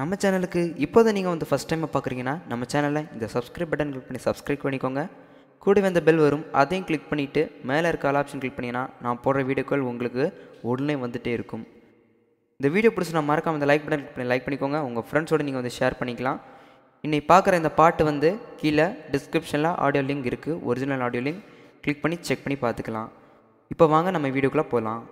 நம்ம சேனலுக்கு இப்போதை நீங்கள் வந்து ஃபஸ்ட் டைம் பார்க்குறீங்கன்னா நம்ம சேனலை இந்த சப்ஸ்கிரைப் பட்டன் கிளிக் பண்ணி சப்ஸ்கிரைப் பண்ணிக்கோங்க கூடவே அந்த பெல் வரும் அதையும் கிளிக் பண்ணிவிட்டு மேலே இருக்க ஆல் ஆப்ஷன் கிளிக் பண்ணிங்கன்னா நான் போடுற வீடியோக்கள் உங்களுக்கு உடனே வந்துகிட்டே இருக்கும் இந்த வீடியோ பிடிச்சி நான் மறக்காம இந்த லைக் பட்டன் கிளிக் பண்ணி லைக் பண்ணிக்கோங்க உங்கள் ஃப்ரெண்ட்ஸோடு நீங்கள் வந்து ஷேர் பண்ணிக்கலாம் இன்னைக்கு பார்க்குற இந்த பாட்டு வந்து கீழே டிஸ்கிரிப்ஷனில் ஆடியோ லிங்க் இருக்குது ஒரிஜினல் ஆடியோ லிங்க் கிளிக் பண்ணி செக் பண்ணி பார்த்துக்கலாம் இப்போ வாங்க நம்ம வீடியோக்குள்ளே போகலாம்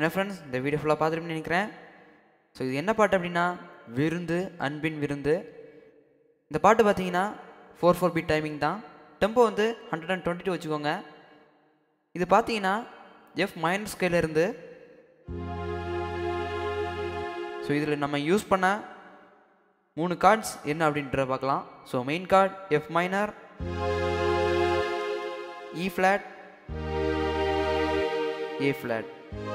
என்ன ஃப்ரெண்ட்ஸ் இந்த வீடியோ ஃபுல்லாக பார்த்துருப்பேன்னு நினைக்கிறேன் ஸோ இது என்ன பாட்டு அப்படின்னா விருந்து அன்பின் விருந்து இந்த பாட்டு பார்த்தீங்கன்னா ஃபோர் ஃபோர் பீட் டைமிங் தான் டெம்போ வந்து ஹண்ட்ரட் அண்ட் டுவெண்ட்டி டூ வச்சுக்கோங்க இது பார்த்தீங்கன்னா எஃப் மைனஸ் ஸ்கேலேருந்து ஸோ இதில் நம்ம யூஸ் பண்ண மூணு கார்ட்ஸ் என்ன அப்படின்றத பார்க்கலாம் so main chord F minor E flat A flat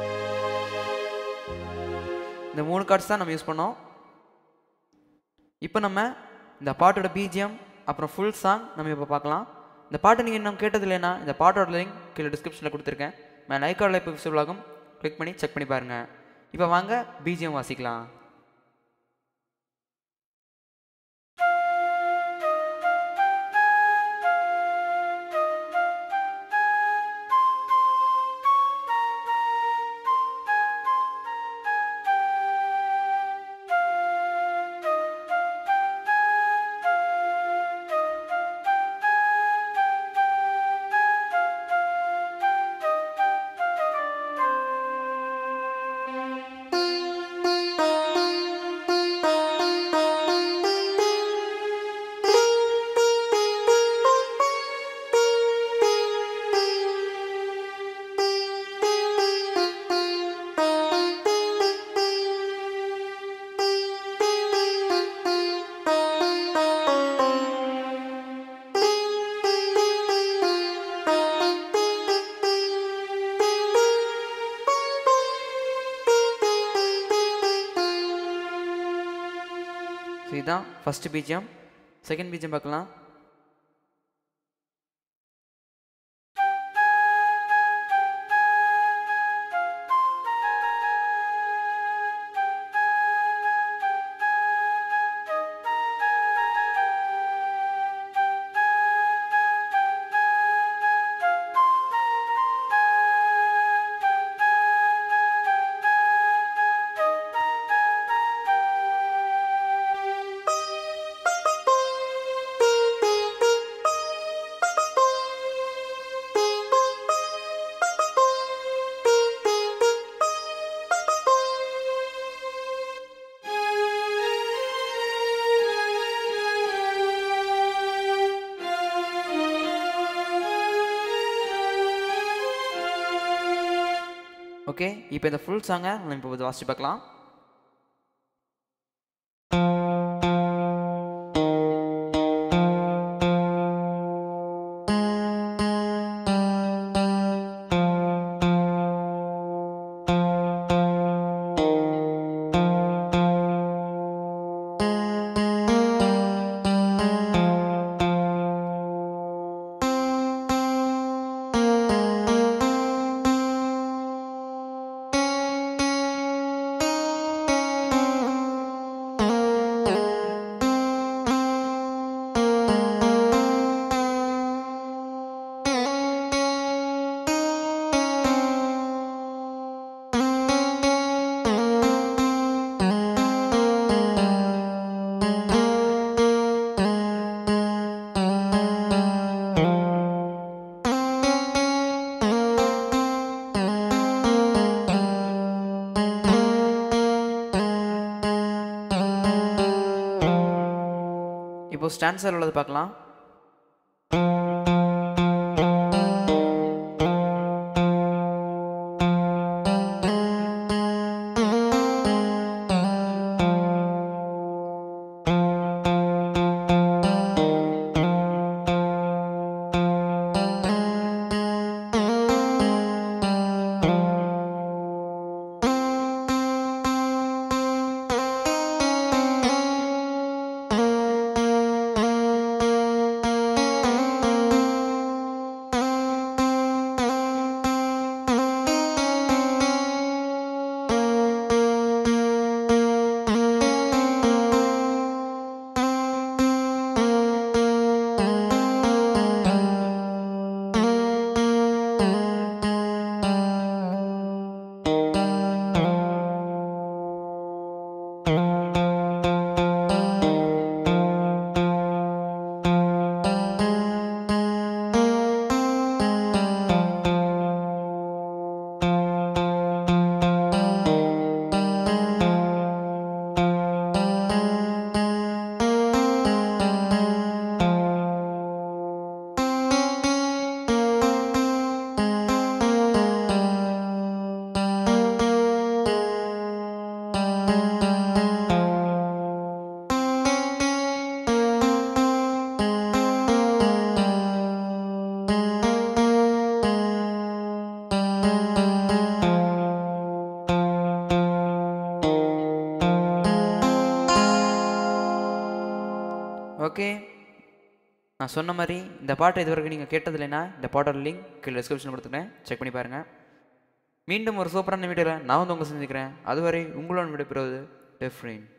இந்த மூணு கார்ட்ஸ் தான் நம்ம யூஸ் பண்ணோம் இப்போ நம்ம இந்த பாட்டோட பிஜிஎம் அப்புறம் ஃபுல் சாங் நம்ம இப்போ பார்க்கலாம் இந்த பாட்டை நீங்கள் இன்னும் கேட்டது இல்லைன்னா இந்த பாட்டோட லிங்க் கீழே டிஸ்கிரிப்ஷனில் கொடுத்துருக்கேன் மேலே ஐக்கார்டில் இப்போ விசிபிள் ஆகும் கிளிக் பண்ணி செக் பண்ணி பாருங்கள் இப்போ வாங்க பிஜிஎம் வாசிக்கலாம் ஸோ இதுதான் ஃபஸ்ட்டு பிஜிஎம் செகண்ட் பிஜிஎம் பார்க்கலாம் ஓகே இப்போ இந்த ஃபுல் சாங்கை நம்ம இப்போ வாசிச்சு பார்க்கலாம் இப்போ ஸ்டான்சர் உள்ளது பார்க்கலாம் நான் சொன்ன மாதிரி இந்த பாட்டை இது வரைக்கும் நீங்கள் கேட்டது இல்லைன்னா இந்த பாட்டோட லிங்க் கீழே டிஸ்கிரிப்ஷன் கொடுத்துட்டேன் செக் பண்ணி பாருங்கள் மீண்டும் ஒரு சூப்பரான வீடியோவில் நான் வந்து உங்களை செஞ்சுக்கிறேன் அதுவரை உங்களோட விடைபெறுவது டெஃப்ரின்